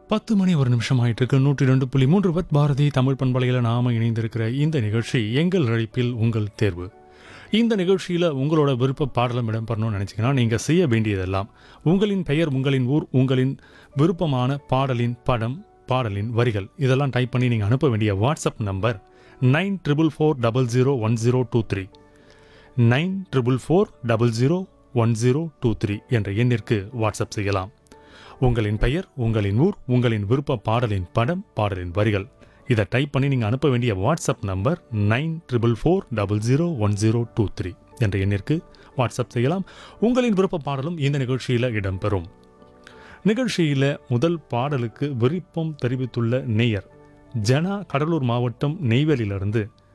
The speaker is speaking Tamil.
பத்து மணி ஒரு நிமிஷம் ஆயிட்டு இருக்கு நூற்றி ரெண்டு புள்ளி மூன்று பத் பாரதி தமிழ் பண்பலையில் நாம இணைந்திருக்கிற இந்த நிகழ்ச்சி எங்கள் அழைப்பில் உங்கள் தேர்வு இந்த நிகழ்ச்சியில் உங்களோட விருப்ப பாடலும் இடம்பெறணும்னு நினச்சிங்கன்னா நீங்கள் செய்ய வேண்டியதெல்லாம் உங்களின் பெயர் உங்களின் ஊர் உங்களின் விருப்பமான பாடலின் படம் பாடலின் வரிகள் இதெல்லாம் டைப் பண்ணி நீங்கள் அனுப்ப வேண்டிய WhatsApp number nine triple four double zero one zero two three nine triple four double zero one zero two three என்ற எண்ணிற்கு வாட்ஸ்அப் செய்யலாம் உங்களின் பெயர் உங்களின் ஊர் உங்களின் விருப்ப பாடலின் படம் பாடலின் வரிகள் இதை டைப் பண்ணி நீங்கள் அனுப்ப வேண்டிய WhatsApp number nine triple four double zero one zero two three என்ற எண்ணிற்கு வாட்ஸ்அப் செய்யலாம் உங்களின் விருப்ப பாடலும் இந்த நிகழ்ச்சியில் இடம்பெறும் நிகழ்ச்சியில் முதல் பாடலுக்கு விருப்பம் தெரிவித்துள்ள நேயர் ஜனா கடலூர் மாவட்டம் நெய்வேலியிலிருந்து